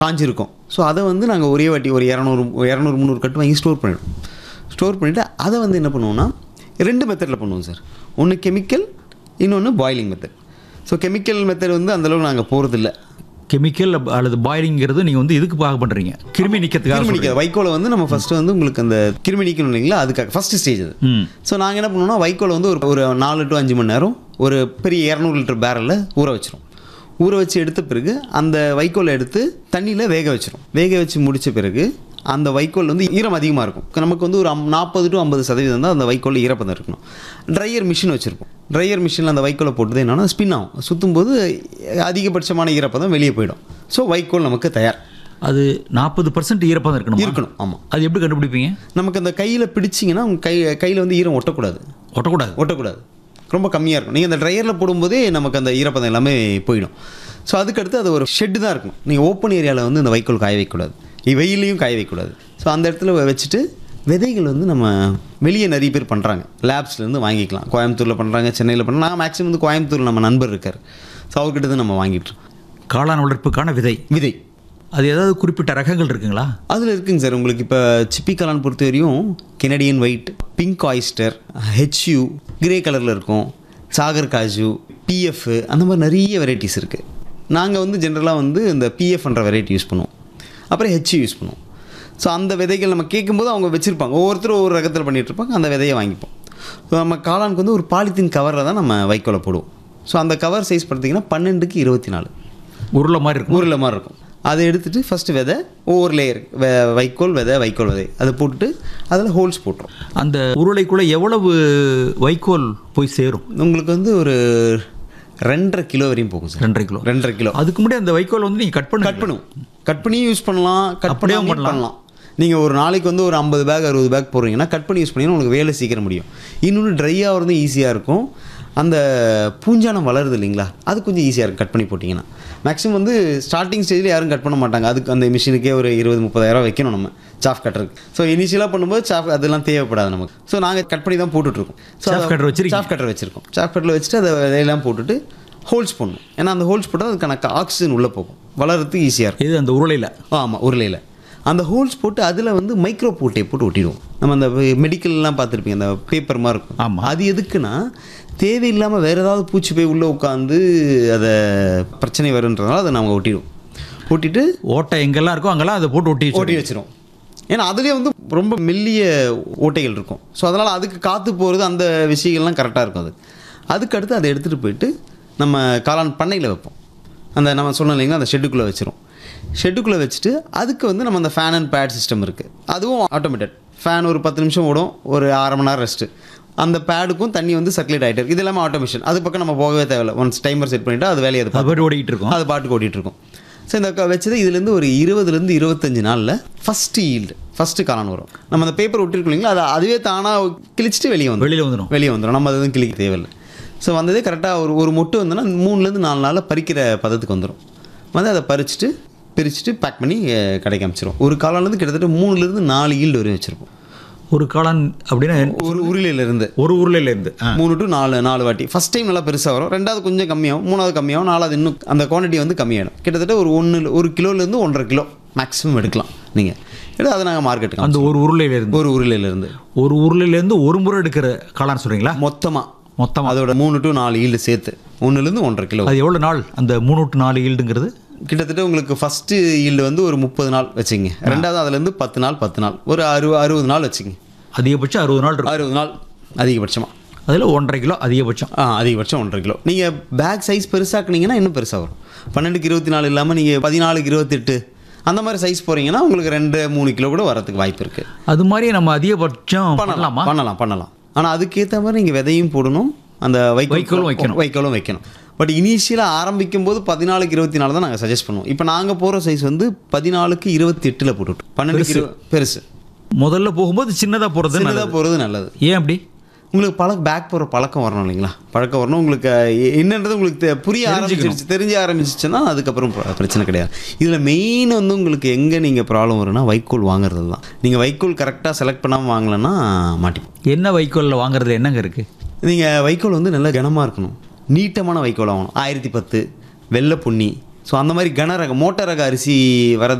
காஞ்சிருக்கும் so அதை வந்து நாங்கள் ஒரே வாட்டி ஒரு இரநூறு இரநூறு முந்நூறு கட்டு வாங்கி ஸ்டோர் பண்ணிவிடுவோம் ஸ்டோர் பண்ணிவிட்டு அதை வந்து என்ன பண்ணுவோம்னா ரெண்டு மெத்தடில் பண்ணுவோம் சார் ஒன்று கெமிக்கல் இன்னொன்று boiling method so chemical method வந்து அந்தளவுக்கு நாங்கள் போகிறதில்ல கெமிக்கல் அல்லது பாயிலிங்கிறது நீங்கள் வந்து இதுக்கு பார்க்க பண்ணுறீங்க கிருமி நிற்கிறதுக்காக கிருமி நிற்காது வைக்கோலை வந்து நம்ம ஃபஸ்ட்டு வந்து உங்களுக்கு அந்த கிருமி நிற்கணும் இல்லைங்களா அதுக்காக ஃபஸ்ட்டு ஸ்டேஜ் அது ம் ஸோ நாங்கள் என்ன பண்ணுவோம்னா வைக்கோலை வந்து ஒரு ஒரு நாலு டு அஞ்சு மணி நேரம் ஒரு பெரிய இரநூறு லிட்டர் பேரலில் ஊற வச்சிரும் ஊற வச்சு எடுத்த பிறகு அந்த வைக்கோலை எடுத்து தண்ணியில் வேக வச்சிரும் வேக வச்சு முடித்த பிறகு அந்த வைக்கோல் வந்து ஈரம் அதிகமாக இருக்கும் நமக்கு வந்து ஒரு நாற்பது டு ஐம்பது சதவீதம் தான் அந்த வைக்கோல் ஈரப்பதம் இருக்கணும் ட்ரையர் மிஷின் வச்சுருப்போம் ட்ரையர் மிஷினில் அந்த வைக்கோலை போட்டது என்னன்னா ஸ்பின் ஆகும் சுற்றும் போது அதிகபட்சமான ஈரப்பதம் வெளியே போயிடும் ஸோ வைக்கோல் நமக்கு தயார் அது நாற்பது பர்சன்ட் ஈரப்பதம் இருக்கணும் இருக்கணும் ஆமாம் அது எப்படி கண்டுபிடிப்பீங்க நமக்கு அந்த கையில் பிடிச்சிங்கன்னா உங்க கை கையில் வந்து ஈரம் ஒட்டக்கூடாது ஒட்டக்கூடாது ஒட்டக்கூடாது ரொம்ப கம்மியாக இருக்கும் நீங்கள் அந்த ட்ரையரில் போடும்போதே நமக்கு அந்த ஈரப்பதம் எல்லாமே போயிடும் ஸோ அதுக்கடுத்து அது ஒரு ஷெட்டு தான் இருக்கும் நீங்கள் ஓப்பன் ஏரியாவில் வந்து இந்த வைக்கோல் காய வைக்கக்கூடாது இ- வெயிலையும் காய வைக்கக்கூடாது ஸோ அந்த இடத்துல வச்சுட்டு விதைகள் வந்து நம்ம வெளியே நிறைய பேர் பண்ணுறாங்க லேப்ஸ்லேருந்து வாங்கிக்கலாம் கோயம்புத்தூரில் பண்ணுறாங்க சென்னையில் பண்ணுறாங்க நான் மேக்ஸிமம் வந்து கோயம்புத்தூரில் நம்ம நண்பர் இருக்கார் ஸோ அவர்கிட்ட தான் நம்ம வாங்கிட்டு இருக்கோம். காளான் வளர்ப்புக்கான விதை விதை அது ஏதாவது குறிப்பிட்ட ரகங்கள் இருக்குங்களா அதில் இருக்குங்க சார் உங்களுக்கு இப்போ சிப்பி கலான் பொறுத்த வரையும் கெனடியன் ஒயிட் பிங்க் ஆயிஸ்டர் ஹெச்யூ கிரே கலரில் இருக்கும் சாகர் காஜு பிஎஃப் அந்த மாதிரி நிறைய வெரைட்டிஸ் இருக்குது நாங்கள் வந்து ஜென்ரலாக வந்து இந்த பிஎஃப்ன்ற வெரைட்டி யூஸ் பண்ணுவோம் அப்புறம் ஹெச்யூ யூஸ் பண்ணுவோம் ஸோ அந்த விதைகள் நம்ம கேட்கும்போது அவங்க வச்சுருப்பாங்க ஒவ்வொருத்தரும் ஒவ்வொரு ரகத்தில் பண்ணிட்டு இருப்பாங்க அந்த விதையை வாங்கிப்போம் ஸோ நம்ம காளானுக்கு வந்து ஒரு பாலித்தீன் கவரில் தான் நம்ம வைக்கோலை போடுவோம் ஸோ அந்த கவர் சைஸ் பார்த்தீங்கன்னா பன்னெண்டுக்கு இருபத்தி நாலு உருளை மாதிரி இருக்கும் ஊரில் மாதிரி இருக்கும் அதை எடுத்துட்டு ஃபஸ்ட்டு விதை ஒவ்வொரு லேயர் வைக்கோல் விதை வைக்கோல் விதை அதை போட்டுட்டு அதில் ஹோல்ஸ் போட்டுரும் அந்த உருளைக்குள்ள எவ்வளவு வைக்கோல் போய் சேரும் உங்களுக்கு வந்து ஒரு ரெண்டரை கிலோ வரையும் போகும் சார் ரெண்டரை கிலோ ரெண்டரை கிலோ அதுக்கு முன்னாடி அந்த வைக்கோல் வந்து நீங்கள் கட் பண்ண கட் பண்ணுவோம் கட் பண்ணியும் யூஸ் பண்ணலாம் கட் அப்படியே பண்ணியும் பண்ணலாம். பண்ணலாம் நீங்கள் ஒரு நாளைக்கு வந்து ஒரு ஐம்பது பேக் அறுபது பேக் போடுறீங்கன்னா கட் பண்ணி யூஸ் பண்ணிங்கன்னா உங்களுக்கு வேலை சீக்கிரம் முடியும் இன்னொன்று ட்ரை ஆகிறது ஈஸியாக இருக்கும் அந்த பூஞ்சானம் வளருது இல்லைங்களா அது கொஞ்சம் ஈஸியாக இருக்கும் கட் பண்ணி போட்டிங்கன்னா மேக்ஸிமம் வந்து ஸ்டார்டிங் ஸ்டேஜில் யாரும் கட் பண்ண மாட்டாங்க அதுக்கு அந்த மிஷினுக்கே ஒரு இருபது முப்பதாயிரம் வைக்கணும் நம்ம சாஃப் கட்டருக்கு ஸோ இனிஷியலாக பண்ணும்போது சாஃப் அதெல்லாம் தேவைப்படாது நமக்கு ஸோ நாங்கள் கட் பண்ணி தான் போட்டுட்ருக்கோம் Chaff cutter வச்சிருக்கீங்க? சாஃப் கட்டர் வச்சுருக்கோம் சாஃப் கட்டரில் வச்சுட்டு அதை விதையெல்லாம் போட்டுட்டு ஹோல்ஸ் பண்ணணும் ஏன்னா அந்த ஹோல்ஸ் போட்டால் அதுக்கான ஆக்சிஜன் உள்ளே போகும் வளர்றதுக்கு ஈஸியாக இருக்கும் இது அந்த உருளையில் ஆமாம் உருளையில் அந்த ஹோல்ஸ் போட்டு அதில் வந்து மைக்ரோ போட்டே போட்டு ஒட்டிடுவோம் நம்ம அந்த மெடிக்கல்லாம் பார்த்துருப்பீங்க அந்த பேப்பர் மாதிரி இருக்கும் ஆமா. அது எதுக்குன்னா தேவையில்லாமல் வேறு ஏதாவது பூச்சி போய் உள்ளே உட்காந்து அதை பிரச்சனை வருன்றதுனால அதை நாங்கள் ஒட்டிடுவோம் ஒட்டிட்டு ஓட்டை எங்கெல்லாம் இருக்கோ அங்கெல்லாம் அதை போட்டு ஒட்டி ஓட்டி வச்சிரும் ஏன்னா அதுலேயே வந்து ரொம்ப மெல்லிய ஓட்டைகள் இருக்கும் ஸோ அதனால் அதுக்கு காற்று போகிறது அந்த விஷயங்கள்லாம் கரெக்டாக இருக்கும் அது அதுக்கு அடுத்து அதை எடுத்துகிட்டு போயிட்டு நம்ம காளான் பண்ணையில் வைப்போம் அந்த நம்ம சொன்னோம் இல்லைங்களா அந்த ஷெட்டுக்குள்ளே வச்சிரும் ஷெட்டுக்குள்ளே வச்சுட்டு அதுக்கு வந்து நம்ம அந்த ஃபேன் அண்ட் பேட் சிஸ்டம் இருக்குது அதுவும் ஆட்டோமேட்டட் ஃபேன் ஒரு பத்து நிமிஷம் ஓடும் ஒரு அரை மணி நேரம் ரெஸ்ட்டு அந்த பேடுக்கும் தண்ணி வந்து சர்க்குலேட் ஆகிட்டு இருக்கு இது எல்லாமே ஆட்டோமேஷன் அது பக்கம் நம்ம போகவே தேவையில்லை ஒன்ஸ் டைமர் செட் பண்ணிவிட்டு அது வேலையை அது அது போட்டு ஓடிக்கிட்டு இருக்கோம் அது பாட்டுக்கு ஓடிட்டு இருக்கும் ஸோ இந்த க- வச்சது இதுலேருந்து ஒரு இருபதுலேருந்து இருபத்தஞ்சு நாளில் ஃபஸ்ட்டு ஈல்டு ஃபஸ்ட்டு காளான் வரும் நம்ம அந்த பேப்பர் ஒட்டிருக்கோம் இல்லைங்களா அதை அதுவே தானாக கிழிச்சிட்டு வெளியே வந்துடும் வெளியில் வந்துடும் வெளியே வந்துடும் நம்ம அது எதுவும் கிழிக்க தேவையில்லை ஸோ வந்ததே கரெக்டாக ஒரு ஒரு மொட்டு வந்தோன்னா மூணுலேருந்து நாலு நாளில் பறிக்கிற பதத்துக்கு வந்துடும் வந்து அதை பறிச்சுட்டு பிரிச்சுட்டு பேக் பண்ணி அஹ், கடைக்கு அமைச்சிரும் ஒரு காளான்லேருந்து கிட்டத்தட்ட மூணுலேருந்து நாலு ஈல்டு வரையும் வச்சுருப்போம் ஒரு காளான் அப்படின்னா ஒரு உருளையிலேருந்து ஒரு உருளையில இருந்து ஆ. மூணு டு நாலு நாலு வாட்டி ஃபஸ்ட் டைம் நல்லா பெருசாக வரும் ரெண்டாவது கொஞ்சம் கம்மியாகும் மூணாவது கம்மியாகும் நாலாவது இன்னும் அந்த குவான்டிட்டி வந்து கம்மியாயிடும் கிட்டத்தட்ட ஒரு ஒன்று ஒரு கிலோலேருந்து ஒன்றரை கிலோ மேக்ஸிமம் எடுக்கலாம் நீங்கள் எடுத்து அதை நாங்கள் மார்க்கெட்டுக்கு அந்த ஒரு உருளையில இருந்து ஒரு உருளையிலேருந்து ஒரு உருளையில இருந்து ஒரு முறை எடுக்கிற காளான் சொல்றீங்களா மொத்தமாக மொத்தமா அதோட மூணு டு நாலு ஈல்டு சேர்த்து ஒன்றுலேருந்து ஒன்றரை கிலோ அது எவ்வளவு நாள் அந்த மூணு டு நாலு ஈல்டுங்கிறது கிட்டத்தட்ட உங்களுக்கு ஃபஸ்ட்டு ஈல்டு வந்து ஒரு முப்பது நாள் வச்சுங்க ரெண்டாவது அதுலேருந்து பத்து நாள் பத்து நாள் ஒரு அறுபது அறுபது நாள் வச்சுங்க அதிகபட்சம் அறுபது நாள் இருக்கும் அறுபது நாள் அதிகபட்சமாக அதில் ஒன்றரை கிலோ அதிகபட்சம் ஆ அதிகபட்சம் ஒன்றரை கிலோ நீங்கள் பேக் சைஸ் பெருசாக்குனீங்கன்னா இன்னும் பெருசாக வரும் பன்னெண்டுக்கு இருபத்தி நாலு இல்லாமல் நீங்கள் பதினாலுக்கு இருபத்தெட்டு அந்த மாதிரி சைஸ் போகிறீங்கன்னா உங்களுக்கு ரெண்டு மூணு கிலோ கூட வரதுக்கு வாய்ப்பு இருக்குது அது மாதிரி நம்ம அதிகபட்சம் பண்ணலாமா பண்ணலாம் பண்ணலாம் ஆனால் அதுக்கேற்ற மாதிரி நீங்கள் விதையும் போடணும் அந்த வைக்கோல் வைக்கோலும் வைக்கணும். வைக்கோலும் வைக்கணும் பட் இனிஷியலாக ஆரம்பிக்கும் போது பதினாலுக்கு இருபத்தி நாலு தான் நாங்கள் சஜஸ்ட் பண்ணுவோம் இப்போ நாங்கள் போகிற சைஸ் வந்து பதினாலுக்கு இருபத்தி எட்டில் போட்டுவிட்டோம் பன்னெண்டுக்கு இரு- பெருசு முதல்ல போகும்போது சின்னதா போறது சின்னதாக போகிறது நல்லது ஏன் அப்படி உங்களுக்கு பழக்க பேக் போகிற பழக்கம் வரணும் இல்லைங்களா பழக்கம் வரணும் உங்களுக்கு அஹ், என்னன்றது உங்களுக்கு தெ- புரிய ஆரம்பிச்சிருச்சு தெரிஞ்ச ஆரம்பிச்சிச்சுன்னா அதுக்கப்புறம் பிர- பிரச்சனை கிடையாது இதில் மெயின் வந்து உங்களுக்கு எங்கே நீங்கள் ப்ராப்ளம் வரும்னா வைக்கோல் வாங்குறது தான் நீங்கள் வைக்கோல் கரெக்டாக செலக்ட் பண்ணாமல் வாங்கலைன்னா மாட்டிப்போம் என்ன வைக்கோல்ல வாங்குறது என்னங்க இருக்கு நீங்கள் வைக்கோல் வந்து நல்ல கனமாக இருக்கணும் நீட்டமான வைக்கோல் வாங்கணும் ஆயிரத்தி பத்து வெள்ளை பொன்னி ஸோ அந்த மாதிரி கன ரக மோட்டர் ரக அரிசி வர